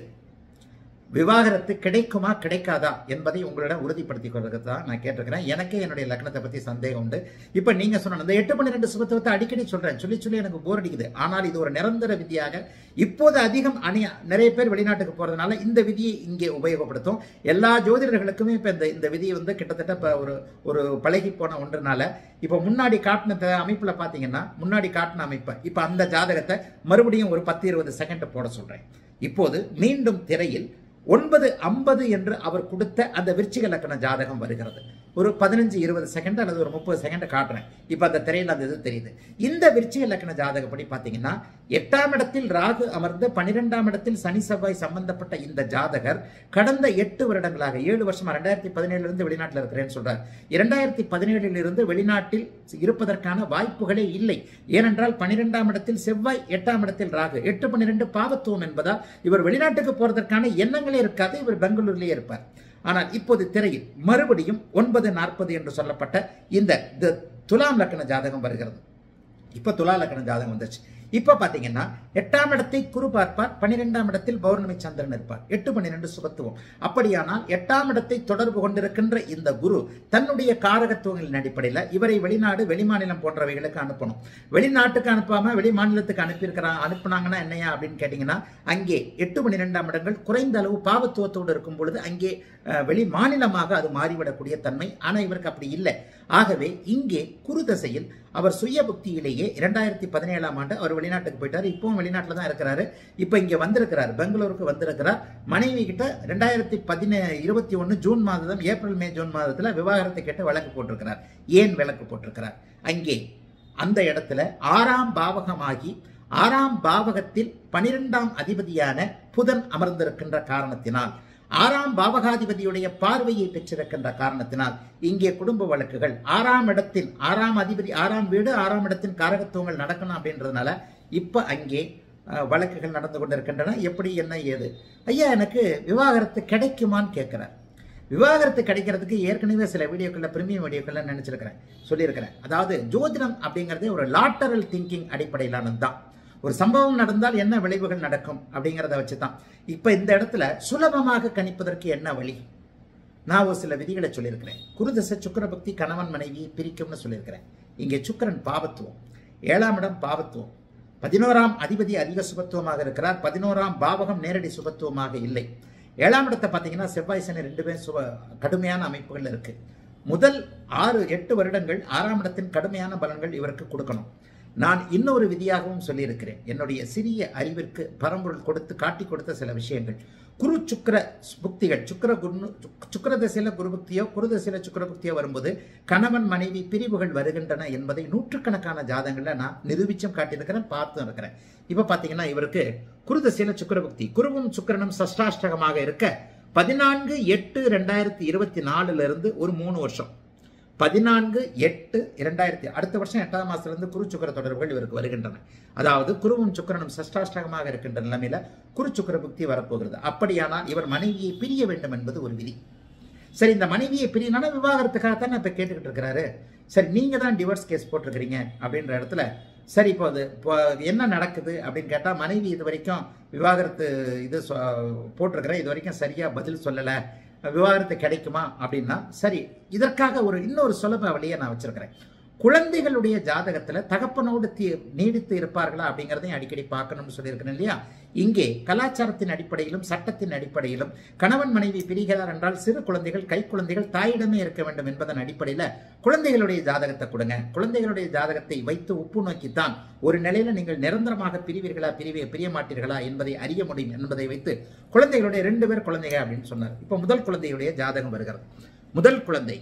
விவாகரத்து கிடைக்குமா கிடைக்காதா என்பதை உங்களிடம் உறுதிப்படுத்திக் கொள்றதுக்கு தான் நான் கேட்டிருக்கிறேன் எனக்கே என்னுடைய லக்னத்தை பத்தி சந்தேகம் உண்டு இப்போ நீங்க சொன்ன இந்த எட்டு பன்னிரெண்டு சுபத்துவத்தை அடிக்கடி சொல்றேன் சொல்லி சொல்லி எனக்கு போர் அடிக்குது ஆனால் இது ஒரு நிரந்தர விதியாக இப்போது அதிகம் அணி நிறைய பேர் வெளிநாட்டுக்கு போறதுனால இந்த விதியை இங்கே உபயோகப்படுத்தும் எல்லா ஜோதிடர்களுக்குமே இப்போ இந்த இந்த விதி வந்து கிட்டத்தட்ட இப்போ ஒரு ஒரு பழகி போன ஒன்றுனால இப்போ முன்னாடி காட்டின த- அமைப்புல பாத்தீங்கன்னா முன்னாடி காட்டின அமைப்பை இப்போ அந்த ஜாதகத்தை மறுபடியும் ஒரு பத்து இருபது செகண்ட் போட சொல்றேன் இப்போது மீண்டும் திரையில் ஒன்பது ஐம்பது என்று அவர் கொடுத்த அந்த விருச்சிக லக்கண ஜாதகம் வருகிறது ஒரு பதினஞ்சு இருபது செகண்ட் அல்லது ஒரு முப்பது செகண்ட் காட்டுறேன் இப்போ அந்த திரையில் அந்த இது தெரியுது இந்த விருச்சிக லக்கண ஜாதகப்படி பார்த்தீங்கன்னா எட்டாம் இடத்தில் ராகு அமர்ந்து பன்னிரெண்டாம் இடத்தில் சனி செவ்வாய் சம்பந்தப்பட்ட இந்த ஜாதகர் கடந்த எட்டு வருடங்களாக ஏழு வருஷமா ரெண்டாயிரத்தி பதினேழுல இருந்து வெளிநாட்டில் இருக்கிறேன்னு சொல்றார் இரண்டாயிரத்தி பதினேழில் இருந்து வெளிநாட்டில் இருப்பதற்கான வாய்ப்புகளே இல்லை ஏனென்றால் பன்னிரெண்டாம் இடத்தில் செவ்வாய் எட்டாம் இடத்தில் ராகு எட்டு பன்னிரெண்டு பாவத்துவம் என்பதால் இவர் வெளிநாட்டுக்கு போறதற்கான எண்ணங்களே இருக்காது இவர் பெங்களூர்லயே இருப்பார் ஆனால் இப்போது திரையில் மறுபடியும் ஒன்பது நாற்பது என்று சொல்லப்பட்ட இந்த த- துலாம் லக்கண ஜாதகம் வருகிறது இப்ப துலா லக்கண ஜாதகம் வந்துச்சு இப்ப பாத்தீங்கன்னா எட்டாம் இடத்தை குரு பார்ப்பார் பன்னிரெண்டாம் இடத்தில் பௌர்ணமி சந்திரன் இருப்பார் எட்டு பன்னிரெண்டு சுபத்துவம் அப்படியானால் எட்டாம் இடத்தை தொடர்பு கொண்டிருக்கின்ற இந்த குரு தன்னுடைய காரகத்துவங்களின் அடிப்படையில் இவரை வெளிநாடு வெளிமாநிலம் போன்றவைகளுக்கு அனுப்பணும் வெளிநாட்டுக்கு அனுப்பாம வெளி மாநிலத்துக்கு அனுப்பியிருக்கிறாங்க அனுப்புனாங்கன்னா என்னையா அப்படின்னு கேட்டீங்கன்னா அங்கே எட்டு பன்னிரெண்டாம் இடங்கள் குறைந்த அளவு பாவத்துவத்தோடு இருக்கும் பொழுது அங்கே அஹ், வெளி மாநிலமாக அது மாறிவிடக்கூடிய தன்மை ஆனா இவருக்கு அப்படி இல்லை ஆகவே இங்கே குரு தசையில் அவர் சுய புக்தியிலேயே இரண்டாயிரத்தி பதினேழாம் ஆண்டு அவர் வெளிநாட்டுக்கு போயிட்டார் இப்பவும் வெளிநாட்டில் தான் இருக்கிறாரு இப்போ இங்க வந்திருக்கிறார் பெங்களூருக்கு வந்திருக்கிறார் மனைவி கிட்ட ரெண்டாயிரத்தி பதினே இருபத்தி ஒன்று ஜூன் மாதம் ஏப்ரல் மே ஜூன் மாதத்துல விவாகரத்தை கேட்டு வழக்கு போட்டிருக்கிறார் ஏன் வழக்கு போட்டிருக்கிறார் அங்கே அந்த இடத்துல ஆறாம் பாவகமாகி ஆறாம் பாவகத்தில் பனிரெண்டாம் அதிபதியான புதன் அமர்ந்திருக்கின்ற காரணத்தினால் ஆறாம் பாவகாதிபதியுடைய பார்வையை பெற்றிருக்கின்ற காரணத்தினால் இங்கே குடும்ப வழக்குகள் ஆறாம் இடத்தில் ஆறாம் அதிபதி ஆறாம் வீடு ஆறாம் இடத்தின் காரகத்துவங்கள் நடக்கணும் அப்படின்றதுனால இப்ப அங்கே அஹ், வழக்குகள் நடந்து கொண்டிருக்கின்றன எப்படி என்ன ஏது ஐயா எனக்கு விவாகரத்து கிடைக்குமான்னு கேட்கிறார் விவாகரத்து கிடைக்கிறதுக்கு ஏற்கனவே சில வீடியோக்கள்ல பிரீமியம் வீடியோக்கள்ல நினைச்சிருக்கிறேன் சொல்லியிருக்கிறேன் அதாவது ஜோதிடம் அப்படிங்கிறதே ஒரு லாட்டரல் திங்கிங் அடிப்படையிலானது தான் ஒரு சம்பவம் நடந்தால் என்ன விளைவுகள் நடக்கும் அப்படிங்கிறத வச்சு தான் இப்போ இந்த இடத்துல சுலபமாக கணிப்பதற்கு என்ன வழி நான் ஒரு சில விதிகளை சொல்லியிருக்கிறேன் குருதச சுக்கரபக்தி கணவன் மனைவியை பிரிக்கும்னு சொல்லியிருக்கிறேன் இங்கே சுக்கிரன் பாவத்துவம் ஏழாம் இடம் பாவத்துவம் பதினோராம் அதிபதி அதிக சுபத்துவமாக இருக்கிறார் பதினோராம் பாவகம் நேரடி சுபத்துவமாக இல்லை ஏழாம் இடத்தை பார்த்தீங்கன்னா செவ்வாய் சனி ரெண்டு பேரும் சுப கடுமையான அமைப்புகள் இருக்கு முதல் ஆறு எட்டு வருடங்கள் ஆறாம் இடத்தின் கடுமையான பலன்கள் இவருக்கு கொடுக்கணும் நான் இன்னொரு விதியாகவும் சொல்லியிருக்கிறேன் என்னுடைய சிறிய அறிவிற்கு பரம்பொருள் கொடுத்து காட்டி கொடுத்த சில விஷயங்கள் குரு சுக்கிர புக்திகள் சுக்கிர குரு சுக்கிர திசையில குரு புக்தியோ குரு திசையில சுக்கிர புக்தியோ வரும்போது கணவன் மனைவி பிரிவுகள் வருகின்றன என்பதை நூற்றுக்கணக்கான ஜாதகங்கள்ல நான் நிரூபிச்சும் காட்டியிருக்கிறேன் பார்த்தும் இருக்கிறேன் இப்ப பாத்தீங்கன்னா இவருக்கு குரு திசையில சுக்கிர புக்தி குருவும் சுக்கிரனும் சஷ்டாஷ்டகமாக இருக்க பதினான்கு எட்டு ரெண்டாயிரத்தி இருபத்தி நாலுல இருந்து ஒரு மூணு வருஷம் பதினான்கு எட்டு இரண்டாயிரத்தி அடுத்த வருஷம் எட்டாம் மாசத்துல இருந்து குரு சுக்கர தொடர்புகள் இவருக்கு வருகின்றன அதாவது குருவும் சுக்கிரனும் சஷ்டாஷ்டகமாக இருக்கின்ற நிலைமையில குரு சுக்கர புக்தி வரப்போகிறது அப்படியானால் இவர் மனைவியை பிரிய வேண்டும் என்பது ஒரு விதி சரி இந்த மனைவியை பிரியனால விவாகரத்துக்காகத்தான் இப்ப கேட்டுக்கிட்டு இருக்கிறாரு சரி நீங்க தான் டிவோர்ஸ் கேஸ் போட்டிருக்கிறீங்க அப்படின்ற இடத்துல சரி இப்போ அது இப்போ என்ன நடக்குது அப்படின்னு கேட்டா மனைவி இது வரைக்கும் விவாகரத்து இது சொ- போட்டிருக்கிறேன் இது வரைக்கும் சரியா பதில் சொல்லலை விவாகரத்து கிடைக்குமா அப்படின்னா சரி இதற்காக ஒரு இன்னொரு சுலப வழியை நான் வச்சிருக்கிறேன் குழந்தைகளுடைய ஜாதகத்துல தகப்பனோடு தி- நீடித்து இருப்பார்களா அப்படிங்கிறதையும் அடிக்கடி பார்க்கணும்னு சொல்லியிருக்கிறேன் இல்லையா இங்கே கலாச்சாரத்தின் அடிப்படையிலும் சட்டத்தின் அடிப்படையிலும் கணவன் மனைவி பிரிகிறார் என்றால் சிறு குழந்தைகள் கை குழந்தைகள் தாயிடமே இருக்க வேண்டும் என்பதன் அடிப்படையில குழந்தைகளுடைய ஜாதகத்தை கொடுங்க குழந்தைகளுடைய ஜாதகத்தை வைத்து உப்பு நோக்கித்தான் ஒரு நிலையில நீங்கள் நிரந்தரமாக பிரிவீர்களா பிரிவே பிரிய மாட்டீர்களா என்பதை அறிய முடியும் என்பதை வைத்து குழந்தைகளுடைய ரெண்டு பேர் குழந்தைங்க அப்படின்னு சொன்னார் இப்போ முதல் குழந்தையுடைய ஜாதகம் வருகிறது முதல் குழந்தை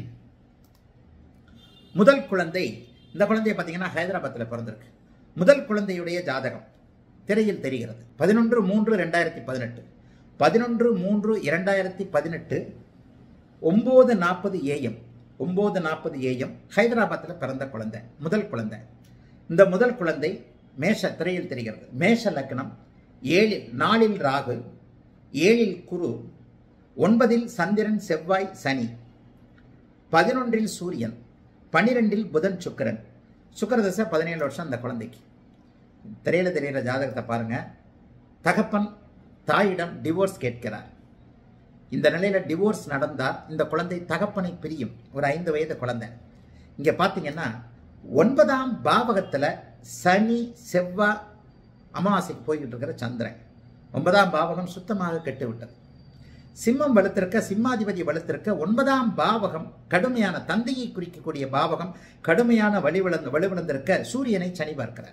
முதல் குழந்தை இந்த குழந்தைய பார்த்தீங்கன்னா ஹைதராபாத்தில் பிறந்திருக்கு முதல் குழந்தையுடைய ஜாதகம் திரையில் தெரிகிறது பதினொன்று மூன்று ரெண்டாயிரத்தி பதினெட்டு பதினொன்று மூன்று இரண்டாயிரத்தி பதினெட்டு ஒம்பது நாற்பது ஏஎம் ஒம்பது நாற்பது ஏஎம் ஹைதராபாத்தில் பிறந்த குழந்தை முதல் குழந்தை இந்த முதல் குழந்தை மேஷ திரையில் தெரிகிறது மேஷ லக்னம் ஏழில் நாலில் ராகு ஏழில் குரு ஒன்பதில் சந்திரன் செவ்வாய் சனி பதினொன்றில் சூரியன் பனிரெண்டில் புதன் சுக்கிரன் சுக்கிரதசை பதினேழு வருஷம் அந்த குழந்தைக்கு திரையில தெரிகிற ஜாதகத்தை பாருங்க தகப்பன் தாயிடம் டிவோர்ஸ் கேட்கிறார் இந்த நிலையில டிவோர்ஸ் நடந்தால் இந்த குழந்தை தகப்பனை பிரியும் ஒரு ஐந்து வயது குழந்தை இங்க பாத்தீங்கன்னா ஒன்பதாம் பாவகத்துல சனி செவ்வாய் அமாவாசைக்கு போய்கிட்டு இருக்கிற சந்திரன் ஒன்பதாம் பாவகம் சுத்தமாக கெட்டுவிட்டது சிம்மம் வலுத்திருக்க சிம்மாதிபதி வலுத்திருக்க ஒன்பதாம் பாவகம் கடுமையான தந்தையை குறிக்கக்கூடிய பாவகம் கடுமையான வலிவிழந்து வலுவிழந்திருக்க சூரியனை சனி பார்க்கிறார்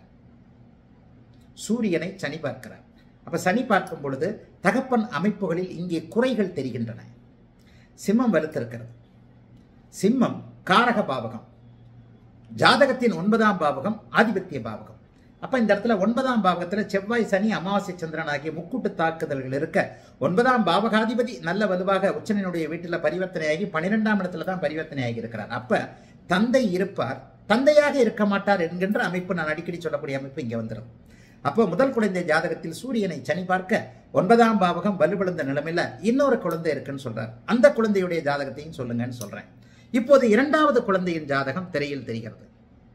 சூரியனை சனி பார்க்கிறார் அப்ப சனி பார்க்கும் பொழுது தகப்பன் அமைப்புகளில் இங்கே குறைகள் தெரிகின்றன சிம்மம் வலுத்திருக்கிறது சிம்மம் காரக பாவகம் ஜாதகத்தின் ஒன்பதாம் பாவகம் ஆதிபத்திய பாவகம் அப்ப இந்த இடத்துல ஒன்பதாம் பாவகத்துல செவ்வாய் சனி அமாவாசை சந்திரன் ஆகிய முக்கூட்டு தாக்குதல்கள் இருக்க ஒன்பதாம் பாவகாதிபதி நல்ல வலுவாக உச்சனினுடைய வீட்டில் பரிவர்த்தனையாகி பனிரெண்டாம் இடத்துல தான் பரிவர்த்தனையாகி இருக்கிறார் அப்ப தந்தை இருப்பார் தந்தையாக இருக்க மாட்டார் என்கின்ற அமைப்பு நான் அடிக்கடி சொல்லக்கூடிய அமைப்பு இங்க வந்துடும் அப்போ முதல் குழந்தை ஜாதகத்தில் சூரியனை சனி பார்க்க ஒன்பதாம் பாவகம் வலுவிழந்த நிலைமையில இன்னொரு குழந்தை இருக்குன்னு சொல்றார் அந்த குழந்தையுடைய ஜாதகத்தையும் சொல்லுங்கன்னு சொல்றேன் இப்போது இரண்டாவது குழந்தையின் ஜாதகம் திரையில் தெரிகிறது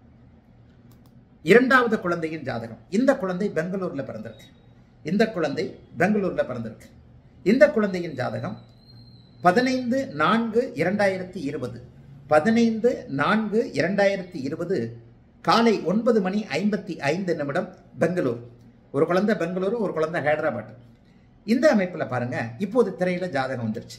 இரண்டாவது குழந்தையின் ஜாதகம் இந்த குழந்தை பெங்களூர்ல பிறந்திருக்கு இந்த குழந்தை பெங்களூர்ல பிறந்திருக்கு இந்த குழந்தையின் ஜாதகம் பதினைந்து நான்கு இரண்டாயிரத்தி இருபது பதினைந்து நான்கு இரண்டாயிரத்தி இருபது காலை ஒன்பது மணி ஐம்பத்தி ஐந்து நிமிடம் பெங்களூர் ஒரு குழந்தை பெங்களூரு ஒரு குழந்தை ஹைதராபாத் இந்த அமைப்பில் பாருங்க இப்போது திரையில ஜாதகம் வந்துருச்சு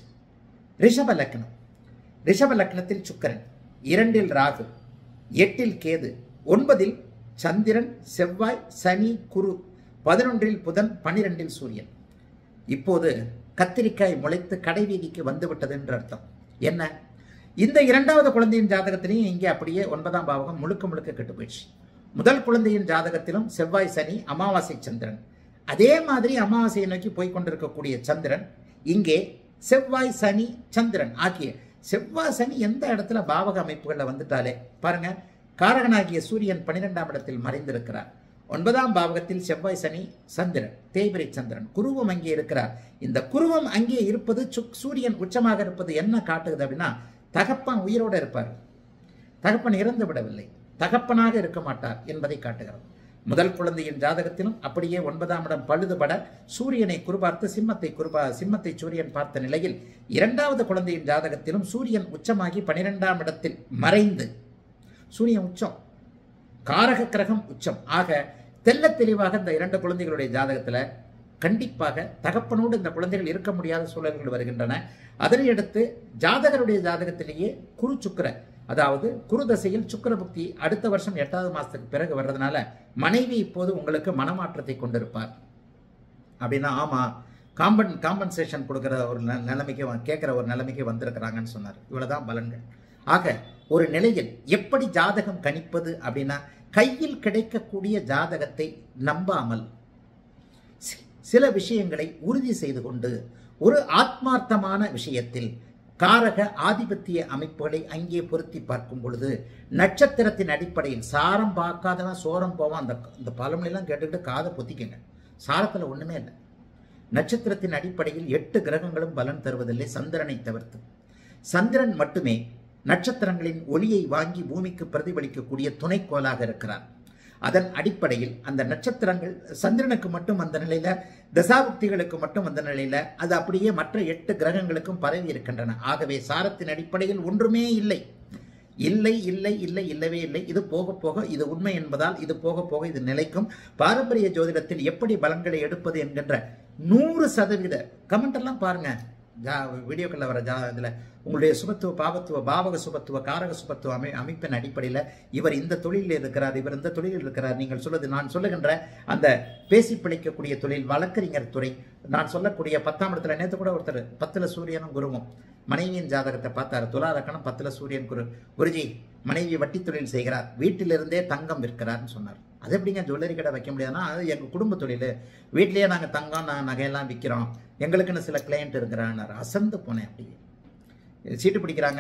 ரிஷப லக்னம் ரிஷப லக்னத்தில் சுக்கரன் இரண்டில் ராகு எட்டில் கேது ஒன்பதில் சந்திரன் செவ்வாய் சனி குரு பதினொன்றில் புதன் பனிரெண்டில் சூரியன் இப்போது கத்திரிக்காய் முளைத்து கடைவீதிக்கு வந்து விட்டது என்று அர்த்தம் என்ன இந்த இரண்டாவது குழந்தையின் ஜாதகத்திலையும் இங்கே அப்படியே ஒன்பதாம் பாவகம் முழுக்க முழுக்க கெட்டு போயிடுச்சு முதல் குழந்தையின் ஜாதகத்திலும் செவ்வாய் சனி அமாவாசை சந்திரன் அதே மாதிரி அமாவாசையை நோக்கி போய் கொண்டிருக்கக்கூடிய சந்திரன் இங்கே செவ்வாய் சனி சந்திரன் ஆகிய செவ்வாய் சனி எந்த இடத்துல பாவக அமைப்புகளில் வந்துட்டாலே பாருங்க காரகனாகிய சூரியன் பன்னிரெண்டாம் இடத்தில் மறைந்திருக்கிறார் ஒன்பதாம் பாவகத்தில் செவ்வாய் சனி சந்திரன் தேய்பிரை சந்திரன் குருவம் அங்கே இருக்கிறார் இந்த குருவம் அங்கே இருப்பது சுக் சூரியன் உச்சமாக இருப்பது என்ன காட்டுகிறது அப்படின்னா தகப்பன் உயிரோடு இருப்பார் தகப்பன் இறந்து விடவில்லை தகப்பனாக இருக்க மாட்டார் என்பதை காட்டுகிறது முதல் குழந்தையின் ஜாதகத்திலும் அப்படியே ஒன்பதாம் இடம் பழுதுபட சூரியனை குறிபார்த்து சிம்மத்தை குறிபா சிம்மத்தை சூரியன் பார்த்த நிலையில் இரண்டாவது குழந்தையின் ஜாதகத்திலும் சூரியன் உச்சமாகி பனிரெண்டாம் இடத்தில் மறைந்து சூரியன் உச்சம் காரக கிரகம் உச்சம் ஆக தெல்ல தெளிவாக இந்த இரண்டு குழந்தைகளுடைய ஜாதகத்துல கண்டிப்பாக தகப்பனோடு இந்த குழந்தைகள் இருக்க முடியாத சூழல்கள் வருகின்றன அதனை அடுத்து ஜாதகருடைய ஜாதகத்திலேயே குரு சுக்கிர அதாவது குரு தசையில் சுக்கிர புக்தி அடுத்த வருஷம் எட்டாவது மாசத்துக்கு பிறகு வர்றதுனால மனைவி இப்போது உங்களுக்கு மனமாற்றத்தை கொண்டிருப்பார் அப்படின்னா ஆமா காம்பன் காம்பன்சேஷன் கொடுக்குற ஒரு ந- நிலைமைக்கு வ- கேட்குற ஒரு நிலைமைக்கு வந்திருக்கிறாங்கன்னு சொன்னார் இவ்வளவுதான் பலன்கள் ஆக ஒரு நிலையில் எப்படி ஜாதகம் கணிப்பது அப்படின்னா கையில் கிடைக்கக்கூடிய ஜாதகத்தை நம்பாமல் சி- சில விஷயங்களை உறுதி செய்து கொண்டு ஒரு ஆத்மார்த்தமான விஷயத்தில் காரக ஆதிபத்திய அமைப்புகளை அங்கே பொருத்தி பார்க்கும் பொழுது நட்சத்திரத்தின் அடிப்படையில் சாரம் பார்க்காதவன் சோரம் போவான் அந்த இந்த பழமொழியெல்லாம் கேட்டுக்கிட்டு காதை பொத்திக்கங்க சாரத்தில் ஒண்ணுமே இல்லை நட்சத்திரத்தின் அடிப்படையில் எட்டு கிரகங்களும் பலன் தருவதில்லை சந்திரனை தவிர்த்து சந்திரன் மட்டுமே நட்சத்திரங்களின் ஒளியை வாங்கி பூமிக்கு பிரதிபலிக்கக்கூடிய துணைக்கோலாக இருக்கிறார் அதன் அடிப்படையில் அந்த நட்சத்திரங்கள் சந்திரனுக்கு மட்டும் அந்த நிலையில தசாபுக்திகளுக்கு மட்டும் அந்த நிலையில அது அப்படியே மற்ற எட்டு கிரகங்களுக்கும் பரவி இருக்கின்றன ஆகவே சாரத்தின் அடிப்படையில் ஒன்றுமே இல்லை இல்லை இல்லை இல்லை இல்லவே இல்லை இது போக போக இது உண்மை என்பதால் இது போக போக இது நிலைக்கும் பாரம்பரிய ஜோதிடத்தில் எப்படி பலன்களை எடுப்பது என்கின்ற நூறு சதவீத கமெண்ட் எல்லாம் பாருங்க ஜா வீடியோக்களில் வர ஜா இதில் உங்களுடைய சுபத்துவ பாவத்துவ பாவக சுபத்துவ காரக சுபத்துவ அமை அமைப்பின் அடிப்படையில் இவர் இந்த தொழிலில் இருக்கிறார் இவர் இந்த தொழிலில் இருக்கிறார் நீங்கள் சொல்லுது நான் சொல்லுகின்ற அந்த பேசி பிழைக்கக்கூடிய தொழில் வழக்கறிஞர் துறை நான் சொல்லக்கூடிய பத்தாம் இடத்துல நேற்று கூட ஒருத்தர் பத்துல சூரியனும் குருவும் மனைவியின் ஜாதகத்தை பார்த்தாரு துலா லக்கணம் பத்துல சூரியன் குரு குருஜி மனைவி வட்டி தொழில் செய்கிறார் வீட்டிலிருந்தே தங்கம் விற்கிறார்னு சொன்னார் அது எப்படிங்க ஜுவல்லரி கடை வைக்க முடியாதுன்னா அது எங்கள் குடும்ப தொழில் வீட்டிலேயே நாங்கள் தங்கம் ந- நகையெல்லாம் விற்கிறோம் எங்களுக்குன்னு சில கிளையண்ட் இருக்கிறான்னார் அசந்து போனேன் அப்படியே சீட்டு பிடிக்கிறாங்க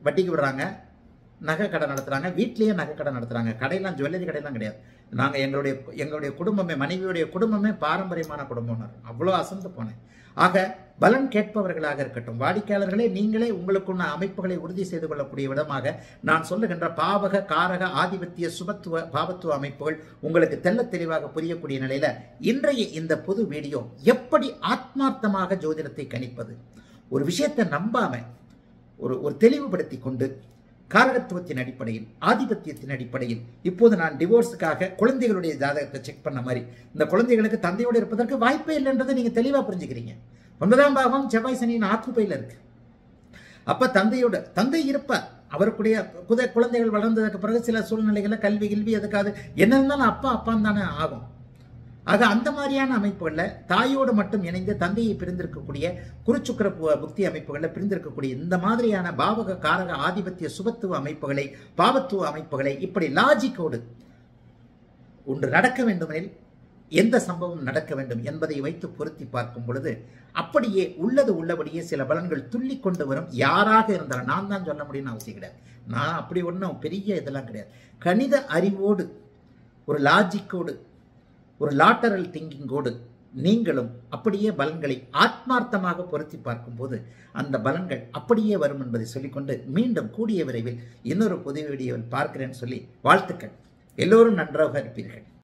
வட்டிக்கு விடுறாங்க நகை கடை நடத்துகிறாங்க வீட்லேயே நகை கடை நடத்துகிறாங்க கடையெல்லாம் ஜுவல்லரி கடையெல்லாம் கிடையாது நாங்கள் எங்களுடைய எங்களுடைய குடும்பமே மனைவியுடைய குடும்பமே பாரம்பரியமான குடும்பம்னார் அவ்வளோ அசந்து போனேன் ஆக பலன் கேட்பவர்களாக இருக்கட்டும் வாடிக்கையாளர்களே நீங்களே உங்களுக்குள்ள அமைப்புகளை உறுதி செய்து கொள்ளக்கூடிய விதமாக நான் சொல்லுகின்ற பாவக காரக ஆதிபத்திய சுபத்துவ பாவத்துவ அமைப்புகள் உங்களுக்கு தெள்ள தெளிவாக புரியக்கூடிய நிலையில இன்றைய இந்த பொது வீடியோ எப்படி ஆத்மார்த்தமாக ஜோதிடத்தை கணிப்பது ஒரு விஷயத்தை நம்பாம ஒரு ஒரு தெளிவுபடுத்தி கொண்டு காரகத்துவத்தின் அடிப்படையில் ஆதிபத்தியத்தின் அடிப்படையில் இப்போது நான் டிவோர்ஸுக்காக குழந்தைகளுடைய ஜாதகத்தை செக் பண்ண மாதிரி இந்த குழந்தைகளுக்கு தந்தையோடு இருப்பதற்கு வாய்ப்பே இல்லைன்றதை நீங்க தெளிவா புரிஞ்சுக்கிறீங்க ஒன்பதாம் பாகம் செவ்வாய் சனியின் ஆத்மபையில் இருக்கு அப்ப தந்தையோட தந்தை இருப்பார் அவருக்குடைய குத குழந்தைகள் வளர்ந்ததுக்கு பிறகு சில சூழ்நிலைகளை கல்வி கில்வி எதுக்காது என்ன இருந்தாலும் அப்பா அப்பான்னு தானே ஆகும் ஆக அந்த மாதிரியான அமைப்புகளில் தாயோடு மட்டும் இணைந்து தந்தையை பிரிந்திருக்கக்கூடிய குருச்சுக்கர பு- புக்தி அமைப்புகளில் பிரிந்திருக்கக்கூடிய இந்த மாதிரியான பாவக காரக ஆதிபத்திய சுபத்துவ அமைப்புகளை பாவத்துவ அமைப்புகளை இப்படி லாஜிக்கோடு ஒன்று நடக்க வேண்டுமெனில் எந்த சம்பவம் நடக்க வேண்டும் என்பதை வைத்து பொருத்தி பார்க்கும் பொழுது அப்படியே உள்ளது உள்ளபடியே சில பலன்கள் துள்ளி கொண்டு வரும் யாராக இருந்தாலும் நான் தான் சொல்ல முடியும்னு அவசியம் கிடையாது நான் அப்படி ஒன்றும் பெரிய இதெல்லாம் கிடையாது கணித அறிவோடு ஒரு லாஜிக்கோடு ஒரு லாட்டரல் திங்கிங்கோடு நீங்களும் அப்படியே பலன்களை ஆத்மார்த்தமாக பொருத்தி பார்க்கும்போது அந்த பலன்கள் அப்படியே வரும் என்பதை சொல்லிக்கொண்டு மீண்டும் கூடிய விரைவில் இன்னொரு புதிய வீடியோவில் பார்க்கிறேன்னு சொல்லி வாழ்த்துக்கள் எல்லோரும் நன்றாக இருப்பீர்கள்